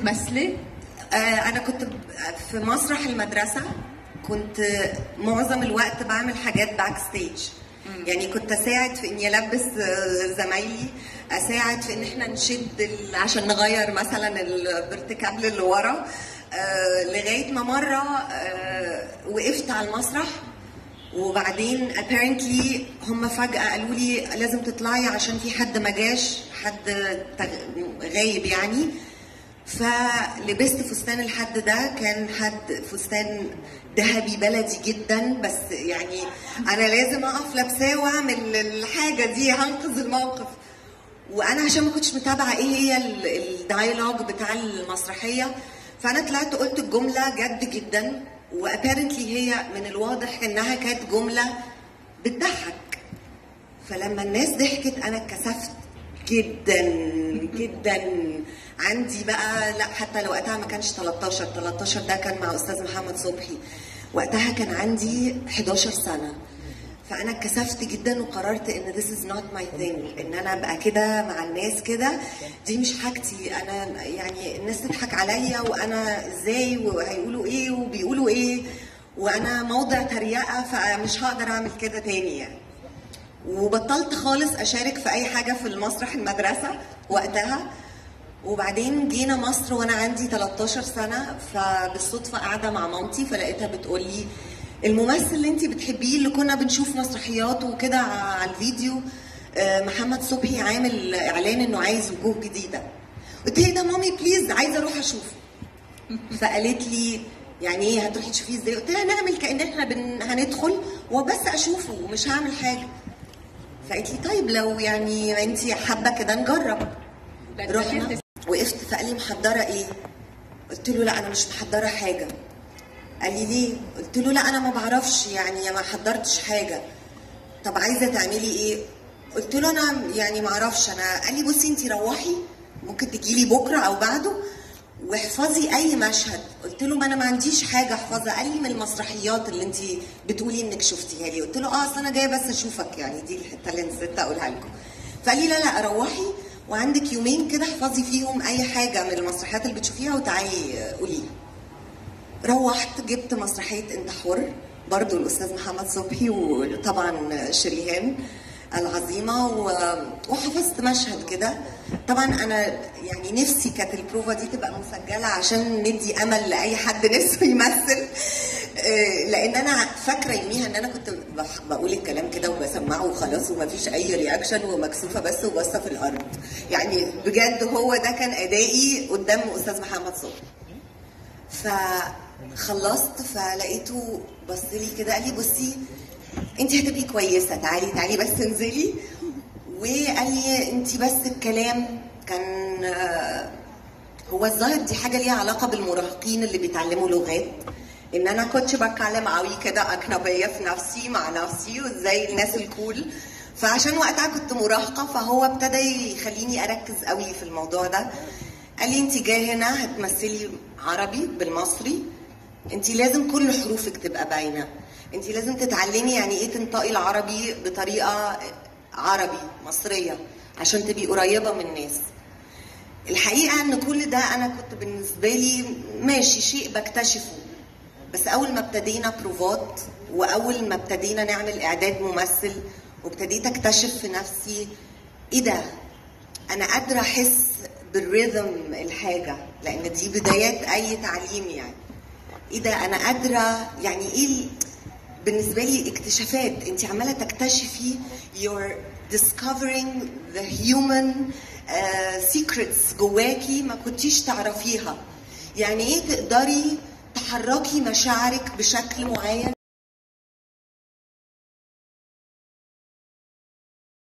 بتمثلي آه، انا كنت ب- في مسرح المدرسه كنت معظم الوقت بعمل حاجات باك ستيج يعني كنت اساعد في اني البس آه، زمايلي اساعد في ان احنا نشد ال- عشان نغير مثلا الفرتكابل اللي ورا آه، لغايه ما مره آه، وقفت على المسرح وبعدين apparently هم فجأة قالوا لي لازم تطلعي عشان في حد ما جاش حد تغ- غايب يعني فلبست فستان الحد ده كان حد فستان ذهبي بلدي جدا بس يعني انا لازم اقف لابساه واعمل الحاجه دي هنقذ الموقف وانا عشان ما كنتش متابعه ايه هي ال- الدايلوج بتاع المسرحيه فانا طلعت قلت الجمله جد جدا وابيرنتلي هي من الواضح انها كانت جمله بتضحك فلما الناس ضحكت انا اتكسفت جدا جدا عندي بقى لا حتى لو وقتها ما كانش 13 13 ده كان مع استاذ محمد صبحي وقتها كان عندي 11 سنه فانا اتكسفت جدا وقررت ان this is not my thing ان انا ابقى كده مع الناس كده دي مش حاجتي انا يعني الناس تضحك عليا وانا ازاي وهيقولوا ايه وبيقولوا ايه وانا موضع تريقه فمش هقدر اعمل كده تاني يعني وبطلت خالص اشارك في اي حاجه في المسرح المدرسه وقتها وبعدين جينا مصر وانا عندي 13 سنه فبالصدفه قاعده مع مامتي فلقيتها بتقول لي الممثل اللي انت بتحبيه اللي كنا بنشوف مسرحيات وكده على الفيديو آه، محمد صبحي عامل اعلان انه عايز وجوه جديده قلت لها إيه ده مامي بليز عايزه اروح اشوفه فقالت لي يعني ايه هتروحي تشوفيه ازاي؟ قلت لها نعمل كان احنا بن... هندخل وبس اشوفه ومش هعمل حاجه. فقالت لي طيب لو يعني انت حابه كده نجرب. رحنا وقفت فقال لي محضره ايه؟ قلت له لا انا مش محضره حاجه. قال لي ليه؟ قلت له لا انا ما بعرفش يعني ما حضرتش حاجه. طب عايزه تعملي ايه؟ قلت له انا يعني ما اعرفش انا قال لي بصي انت روحي ممكن تجي لي بكره او بعده واحفظي اي مشهد قلت له ما انا ما عنديش حاجه احفظها قال لي من المسرحيات اللي انت بتقولي انك شفتيها لي قلت له اه اصل انا جايه بس اشوفك يعني دي الحته اللي نسيت اقولها لكم فقال لي لا لا روحي وعندك يومين كده احفظي فيهم اي حاجه من المسرحيات اللي بتشوفيها وتعالي قوليها روحت جبت مسرحية انت حر برضو الأستاذ محمد صبحي وطبعا شريهان العظيمة و- وحفظت مشهد كده طبعا أنا يعني نفسي كانت البروفا دي تبقى مسجلة عشان ندي أمل لأي حد نفسه يمثل آه، لأن أنا فاكرة يوميها إن أنا كنت بح- بقول الكلام كده وبسمعه وخلاص ومفيش أي رياكشن ومكسوفة بس وباصة في الأرض يعني بجد هو ده كان أدائي قدام أستاذ محمد صبحي فخلصت فلقيته بص لي كده قال لي بصي انت هتبقي كويسه تعالي تعالي بس انزلي وقال لي انت بس الكلام كان آه، هو الظاهر دي حاجه ليها علاقه بالمراهقين اللي بيتعلموا لغات ان انا كنتش بتكلم قوي كده اجنبيه في نفسي مع نفسي وزي الناس الكول فعشان وقتها كنت مراهقه فهو ابتدى يخليني اركز قوي في الموضوع ده قال لي انت جايه هنا هتمثلي عربي بالمصري انت لازم كل حروفك تبقى باينه انت لازم تتعلمي يعني ايه تنطقي العربي بطريقه عربي مصريه عشان تبقي قريبه من الناس الحقيقه ان كل ده انا كنت بالنسبه لي ماشي شيء بكتشفه بس اول ما ابتدينا بروفات واول ما ابتدينا نعمل اعداد ممثل وابتديت اكتشف في نفسي ايه ده انا قادره احس بالريذم الحاجه لان دي بدايات اي تعليم يعني ايه ده انا قادره يعني ايه ال- بالنسبه لي اكتشافات انت عماله تكتشفي you're discovering the human uh, secrets جواكي ما كنتيش تعرفيها يعني ايه تقدري تحركي مشاعرك بشكل معين